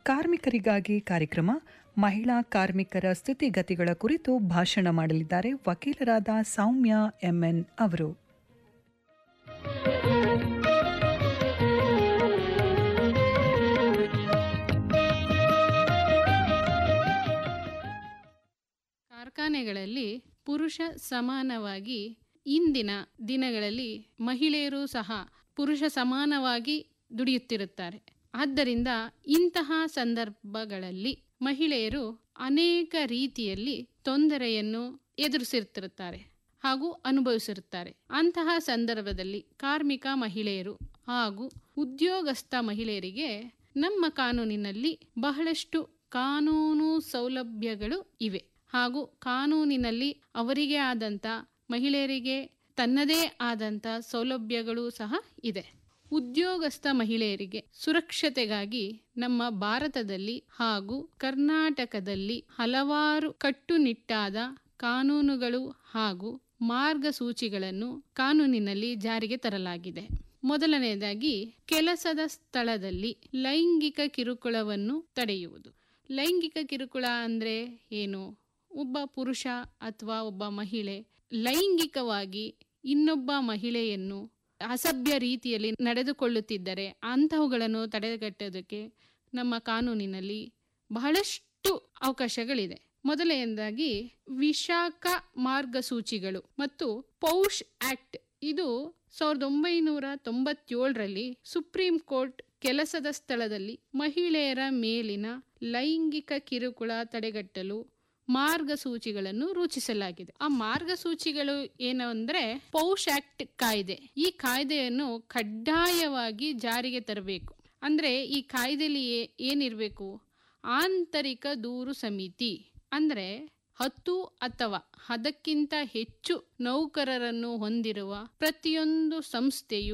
ಕಾರ್ಮಿಕರಿಗಾಗಿ ಕಾರ್ಯಕ್ರಮ ಮಹಿಳಾ ಕಾರ್ಮಿಕರ ಸ್ಥಿತಿಗತಿಗಳ ಕುರಿತು ಭಾಷಣ ಮಾಡಲಿದ್ದಾರೆ ವಕೀಲರಾದ ಸೌಮ್ಯ ಎಂಎನ್ ಅವರು ಕಾರ್ಖಾನೆಗಳಲ್ಲಿ ಪುರುಷ ಸಮಾನವಾಗಿ ಇಂದಿನ ದಿನಗಳಲ್ಲಿ ಮಹಿಳೆಯರು ಸಹ ಪುರುಷ ಸಮಾನವಾಗಿ ದುಡಿಯುತ್ತಿರುತ್ತಾರೆ ಆದ್ದರಿಂದ ಇಂತಹ ಸಂದರ್ಭಗಳಲ್ಲಿ ಮಹಿಳೆಯರು ಅನೇಕ ರೀತಿಯಲ್ಲಿ ತೊಂದರೆಯನ್ನು ಎದುರಿಸಿರ್ತಿರುತ್ತಾರೆ ಹಾಗೂ ಅನುಭವಿಸಿರುತ್ತಾರೆ ಅಂತಹ ಸಂದರ್ಭದಲ್ಲಿ ಕಾರ್ಮಿಕ ಮಹಿಳೆಯರು ಹಾಗೂ ಉದ್ಯೋಗಸ್ಥ ಮಹಿಳೆಯರಿಗೆ ನಮ್ಮ ಕಾನೂನಿನಲ್ಲಿ ಬಹಳಷ್ಟು ಕಾನೂನು ಸೌಲಭ್ಯಗಳು ಇವೆ ಹಾಗೂ ಕಾನೂನಿನಲ್ಲಿ ಅವರಿಗೆ ಆದಂಥ ಮಹಿಳೆಯರಿಗೆ ತನ್ನದೇ ಆದಂಥ ಸೌಲಭ್ಯಗಳು ಸಹ ಇದೆ ಉದ್ಯೋಗಸ್ಥ ಮಹಿಳೆಯರಿಗೆ ಸುರಕ್ಷತೆಗಾಗಿ ನಮ್ಮ ಭಾರತದಲ್ಲಿ ಹಾಗೂ ಕರ್ನಾಟಕದಲ್ಲಿ ಹಲವಾರು ಕಟ್ಟುನಿಟ್ಟಾದ ಕಾನೂನುಗಳು ಹಾಗೂ ಮಾರ್ಗಸೂಚಿಗಳನ್ನು ಕಾನೂನಿನಲ್ಲಿ ಜಾರಿಗೆ ತರಲಾಗಿದೆ ಮೊದಲನೆಯದಾಗಿ ಕೆಲಸದ ಸ್ಥಳದಲ್ಲಿ ಲೈಂಗಿಕ ಕಿರುಕುಳವನ್ನು ತಡೆಯುವುದು ಲೈಂಗಿಕ ಕಿರುಕುಳ ಅಂದರೆ ಏನು ಒಬ್ಬ ಪುರುಷ ಅಥವಾ ಒಬ್ಬ ಮಹಿಳೆ ಲೈಂಗಿಕವಾಗಿ ಇನ್ನೊಬ್ಬ ಮಹಿಳೆಯನ್ನು ಅಸಭ್ಯ ರೀತಿಯಲ್ಲಿ ನಡೆದುಕೊಳ್ಳುತ್ತಿದ್ದರೆ ಅಂತಹವುಗಳನ್ನು ತಡೆಗಟ್ಟೋದಕ್ಕೆ ನಮ್ಮ ಕಾನೂನಿನಲ್ಲಿ ಬಹಳಷ್ಟು ಅವಕಾಶಗಳಿದೆ ಮೊದಲನೆಯದಾಗಿ ವಿಶಾಖ ಮಾರ್ಗಸೂಚಿಗಳು ಮತ್ತು ಪೌಷ್ ಆಕ್ಟ್ ಇದು ಸಾವಿರದ ಒಂಬೈನೂರ ತೊಂಬತ್ತೇಳರಲ್ಲಿ ಸುಪ್ರೀಂ ಕೋರ್ಟ್ ಕೆಲಸದ ಸ್ಥಳದಲ್ಲಿ ಮಹಿಳೆಯರ ಮೇಲಿನ ಲೈಂಗಿಕ ಕಿರುಕುಳ ತಡೆಗಟ್ಟಲು ಮಾರ್ಗಸೂಚಿಗಳನ್ನು ರೂಪಿಸಲಾಗಿದೆ ಆ ಮಾರ್ಗಸೂಚಿಗಳು ಏನು ಅಂದ್ರೆ ಪೌಷ್ ಆಕ್ಟ್ ಕಾಯ್ದೆ ಈ ಕಾಯ್ದೆಯನ್ನು ಕಡ್ಡಾಯವಾಗಿ ಜಾರಿಗೆ ತರಬೇಕು ಅಂದ್ರೆ ಈ ಕಾಯ್ದೆಯಲ್ಲಿ ಏನಿರಬೇಕು ಆಂತರಿಕ ದೂರು ಸಮಿತಿ ಅಂದ್ರೆ ಹತ್ತು ಅಥವಾ ಅದಕ್ಕಿಂತ ಹೆಚ್ಚು ನೌಕರರನ್ನು ಹೊಂದಿರುವ ಪ್ರತಿಯೊಂದು ಸಂಸ್ಥೆಯು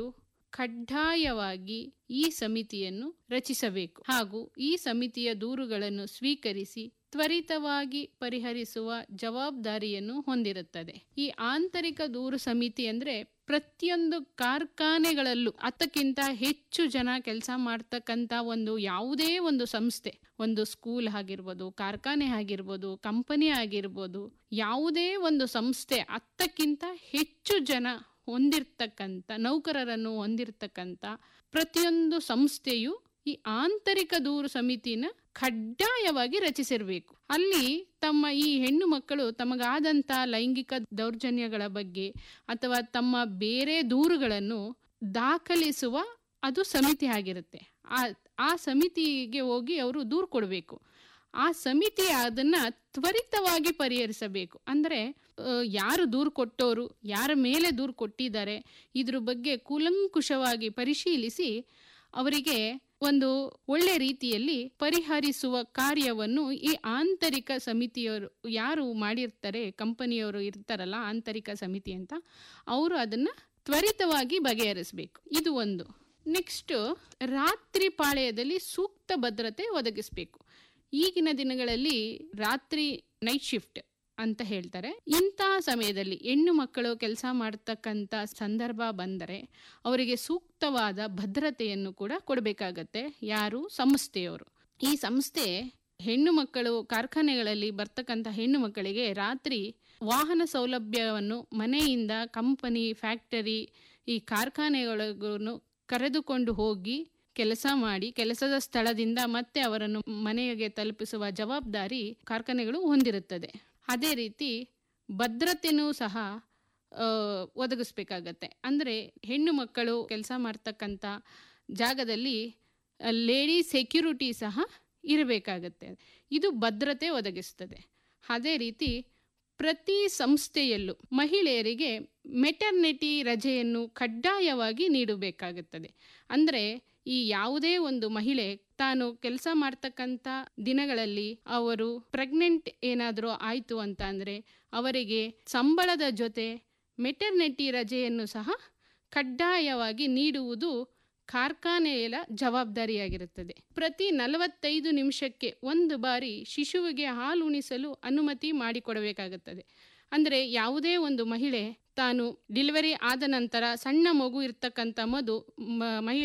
ಕಡ್ಡಾಯವಾಗಿ ಈ ಸಮಿತಿಯನ್ನು ರಚಿಸಬೇಕು ಹಾಗೂ ಈ ಸಮಿತಿಯ ದೂರುಗಳನ್ನು ಸ್ವೀಕರಿಸಿ ತ್ವರಿತವಾಗಿ ಪರಿಹರಿಸುವ ಜವಾಬ್ದಾರಿಯನ್ನು ಹೊಂದಿರುತ್ತದೆ ಈ ಆಂತರಿಕ ದೂರು ಸಮಿತಿ ಅಂದ್ರೆ ಪ್ರತಿಯೊಂದು ಕಾರ್ಖಾನೆಗಳಲ್ಲೂ ಹತ್ತಕ್ಕಿಂತ ಹೆಚ್ಚು ಜನ ಕೆಲಸ ಮಾಡ್ತಕ್ಕಂಥ ಒಂದು ಯಾವುದೇ ಒಂದು ಸಂಸ್ಥೆ ಒಂದು ಸ್ಕೂಲ್ ಆಗಿರ್ಬೋದು ಕಾರ್ಖಾನೆ ಆಗಿರ್ಬೋದು ಕಂಪನಿ ಆಗಿರ್ಬೋದು ಯಾವುದೇ ಒಂದು ಸಂಸ್ಥೆ ಹತ್ತಕ್ಕಿಂತ ಹೆಚ್ಚು ಜನ ಹೊಂದಿರ್ತಕ್ಕಂಥ ನೌಕರರನ್ನು ಹೊಂದಿರತಕ್ಕಂಥ ಪ್ರತಿಯೊಂದು ಸಂಸ್ಥೆಯು ಈ ಆಂತರಿಕ ದೂರು ಸಮಿತಿನ ಕಡ್ಡಾಯವಾಗಿ ರಚಿಸಿರಬೇಕು ಅಲ್ಲಿ ತಮ್ಮ ಈ ಹೆಣ್ಣು ಮಕ್ಕಳು ತಮಗಾದಂಥ ಲೈಂಗಿಕ ದೌರ್ಜನ್ಯಗಳ ಬಗ್ಗೆ ಅಥವಾ ತಮ್ಮ ಬೇರೆ ದೂರುಗಳನ್ನು ದಾಖಲಿಸುವ ಅದು ಸಮಿತಿ ಆಗಿರುತ್ತೆ ಆ ಆ ಸಮಿತಿಗೆ ಹೋಗಿ ಅವರು ದೂರು ಕೊಡಬೇಕು ಆ ಸಮಿತಿ ಅದನ್ನ ತ್ವರಿತವಾಗಿ ಪರಿಹರಿಸಬೇಕು ಅಂದರೆ ಯಾರು ದೂರು ಕೊಟ್ಟೋರು ಯಾರ ಮೇಲೆ ದೂರು ಕೊಟ್ಟಿದ್ದಾರೆ ಇದ್ರ ಬಗ್ಗೆ ಕೂಲಂಕುಷವಾಗಿ ಪರಿಶೀಲಿಸಿ ಅವರಿಗೆ ಒಂದು ಒಳ್ಳೆ ರೀತಿಯಲ್ಲಿ ಪರಿಹರಿಸುವ ಕಾರ್ಯವನ್ನು ಈ ಆಂತರಿಕ ಸಮಿತಿಯವರು ಯಾರು ಮಾಡಿರ್ತಾರೆ ಕಂಪನಿಯವರು ಇರ್ತಾರಲ್ಲ ಆಂತರಿಕ ಸಮಿತಿ ಅಂತ ಅವರು ಅದನ್ನು ತ್ವರಿತವಾಗಿ ಬಗೆಹರಿಸಬೇಕು ಇದು ಒಂದು ನೆಕ್ಸ್ಟ್ ರಾತ್ರಿ ಪಾಳ್ಯದಲ್ಲಿ ಸೂಕ್ತ ಭದ್ರತೆ ಒದಗಿಸಬೇಕು ಈಗಿನ ದಿನಗಳಲ್ಲಿ ರಾತ್ರಿ ನೈಟ್ ಶಿಫ್ಟ್ ಅಂತ ಹೇಳ್ತಾರೆ ಇಂತಹ ಸಮಯದಲ್ಲಿ ಹೆಣ್ಣು ಮಕ್ಕಳು ಕೆಲಸ ಮಾಡ್ತಕ್ಕಂಥ ಸಂದರ್ಭ ಬಂದರೆ ಅವರಿಗೆ ಸೂಕ್ತವಾದ ಭದ್ರತೆಯನ್ನು ಕೂಡ ಕೊಡಬೇಕಾಗತ್ತೆ ಯಾರು ಸಂಸ್ಥೆಯವರು ಈ ಸಂಸ್ಥೆ ಹೆಣ್ಣು ಮಕ್ಕಳು ಕಾರ್ಖಾನೆಗಳಲ್ಲಿ ಬರ್ತಕ್ಕಂಥ ಹೆಣ್ಣು ಮಕ್ಕಳಿಗೆ ರಾತ್ರಿ ವಾಹನ ಸೌಲಭ್ಯವನ್ನು ಮನೆಯಿಂದ ಕಂಪನಿ ಫ್ಯಾಕ್ಟರಿ ಈ ಕಾರ್ಖಾನೆಗಳಿಗೂ ಕರೆದುಕೊಂಡು ಹೋಗಿ ಕೆಲಸ ಮಾಡಿ ಕೆಲಸದ ಸ್ಥಳದಿಂದ ಮತ್ತೆ ಅವರನ್ನು ಮನೆಗೆ ತಲುಪಿಸುವ ಜವಾಬ್ದಾರಿ ಕಾರ್ಖಾನೆಗಳು ಹೊಂದಿರುತ್ತದೆ ಅದೇ ರೀತಿ ಭದ್ರತೆಯೂ ಸಹ ಒದಗಿಸ್ಬೇಕಾಗತ್ತೆ ಅಂದರೆ ಹೆಣ್ಣು ಮಕ್ಕಳು ಕೆಲಸ ಮಾಡ್ತಕ್ಕಂಥ ಜಾಗದಲ್ಲಿ ಲೇಡಿ ಸೆಕ್ಯೂರಿಟಿ ಸಹ ಇರಬೇಕಾಗತ್ತೆ ಇದು ಭದ್ರತೆ ಒದಗಿಸ್ತದೆ ಅದೇ ರೀತಿ ಪ್ರತಿ ಸಂಸ್ಥೆಯಲ್ಲೂ ಮಹಿಳೆಯರಿಗೆ ಮೆಟರ್ನಿಟಿ ರಜೆಯನ್ನು ಕಡ್ಡಾಯವಾಗಿ ನೀಡಬೇಕಾಗುತ್ತದೆ ಅಂದರೆ ಈ ಯಾವುದೇ ಒಂದು ಮಹಿಳೆ ತಾನು ಕೆಲಸ ಮಾಡ್ತಕ್ಕಂಥ ದಿನಗಳಲ್ಲಿ ಅವರು ಪ್ರೆಗ್ನೆಂಟ್ ಏನಾದರೂ ಆಯಿತು ಅಂತ ಅಂದರೆ ಅವರಿಗೆ ಸಂಬಳದ ಜೊತೆ ಮೆಟರ್ನಿಟಿ ರಜೆಯನ್ನು ಸಹ ಕಡ್ಡಾಯವಾಗಿ ನೀಡುವುದು ಕಾರ್ಖಾನೆಯ ಜವಾಬ್ದಾರಿಯಾಗಿರುತ್ತದೆ ಪ್ರತಿ ನಲವತ್ತೈದು ನಿಮಿಷಕ್ಕೆ ಒಂದು ಬಾರಿ ಶಿಶುವಿಗೆ ಹಾಲು ಉಣಿಸಲು ಅನುಮತಿ ಮಾಡಿಕೊಡಬೇಕಾಗುತ್ತದೆ ಅಂದರೆ ಯಾವುದೇ ಒಂದು ಮಹಿಳೆ ತಾನು ಡಿಲಿವರಿ ಆದ ನಂತರ ಸಣ್ಣ ಮಗು ಇರ್ತಕ್ಕಂಥ ಮಧು ಮಹಿಳೆ